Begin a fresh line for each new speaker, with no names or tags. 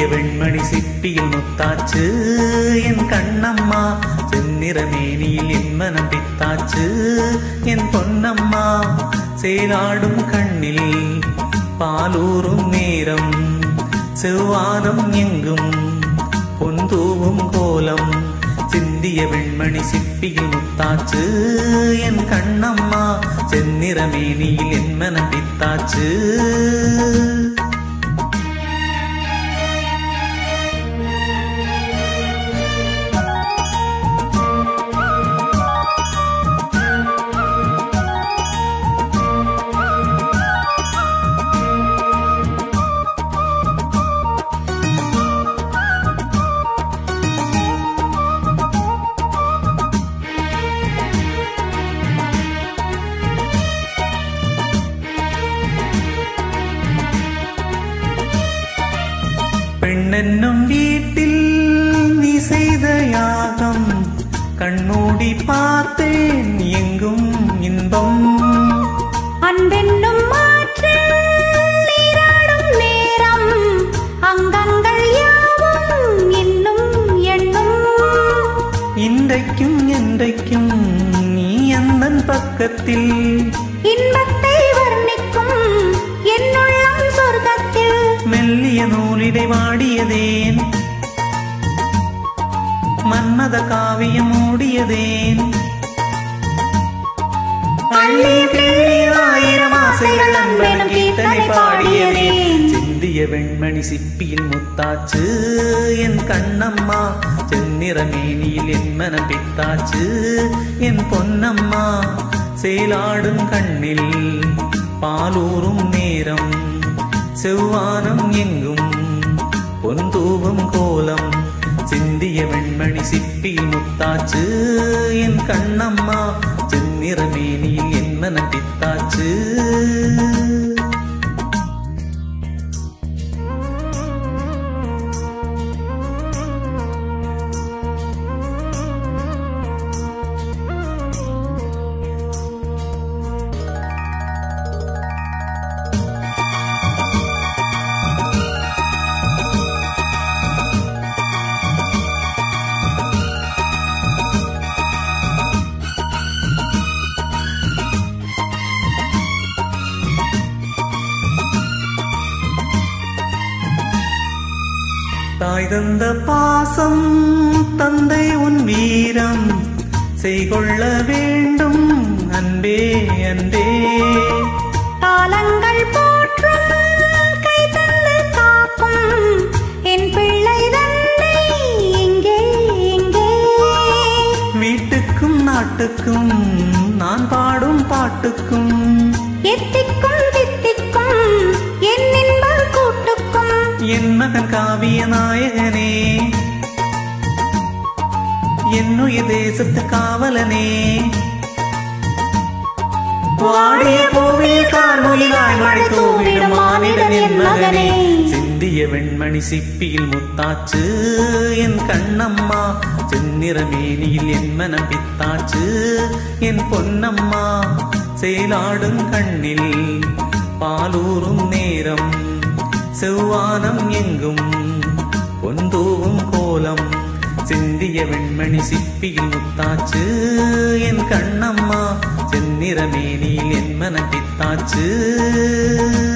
வெண்மணி சிப்பியில் முத்தாச்சு என் கண்ணம்மா செந்நிறமேனியில் என் மனம் பித்தாச்சு என் பொன்னம்மா சேராடும் கண்ணில் பாலூரும் நேரம் செவ்வானம் எங்கும் பொந்தூவும் கோலம் சிந்திய வெண்மணி சிப்பியில் முத்தாச்சு என் கண்ணம்மா செந்நிறமேனியில் என் மனம் பித்தாச்சு பெண்ணென்னும் வீட்டில் நீ செய்த யாகம் கண்ணூடி பார்த்தேன் எங்கும் இன்பம்
அன்பென்னும் மாற்றில் நீராடும் நேரம் அங்கங்கள் யாவும் இன்னும் எண்ணும்
இன்றைக்கும் என்றைக்கும் நீ அந்தன் பக்கத்தில்
இன்பத்தை வர்ணிக்கும் என்னுள்ளம் சொர்க்கத்தில்
மெல்லிய நூலிடை வாடியதேன் மன்மத காவியம் மூடியதேன் அள்ளி கிள்ளி ஆயிரம் ஆசைகள் அன்பெனும் கீர்த்தனை பாடியதேன் சிந்திய வெண்மணி சிப்பியில் முத்தாச்சு என் கண்ணம்மா செந்நிறமேனியில் என் மனம் பித்தாச்சு என் பொன்னம்மா சேலாடும் கண்ணில் பாலூரும் நேரம் செவ்வானம் எங்கும் பொந்தூவும் கோலம் சிந்திய வெண்மணி சிப்பியில் முத்தாச்சு என் கண்ணம்மா செந்நிறமேனியில் என் மனம் பித்தாச்சு தாய் தந்த பாசம் தந்தை உன் வீரம் செய்கொள்ள வேண்டும் அன்பே அன்பே
காலங்கள் போற்றும் கை தந்து காக்கும் என் பிள்ளை தன்னை எங்கே எங்கே
வீட்டுக்கும் நாட்டுக்கும் நான் பாடும் பாட்டுக்கும்
எத்திக்கும் தித்திக்கும் என் இன்ப கூட்டுக்கும்
என் மகன் காவிய நாயகனே என்னுய தேசத்து காவலனே வாடிய பூவில் கார்முகிலாய் மழை தூவிடும் மானிடன் என் மகனே சிந்திய வெண்மணி சிப்பியில் முத்தாச்சு என் கண்ணம்மா செந்நிறமேனியில் என் மனம் பித்தாச்சு என் பொன்னம்மா சேலாடும் கண்ணில் பாலூரும் நேரம் செவ்வானம் எங்கும் பொந்தூவும் கோலம் சிந்திய வெண்மணி சிப்பியில் முத்தாச்சு என் கண்ணம்மா செந்நிறமேனியில் என் மனம் பித்தாச்சு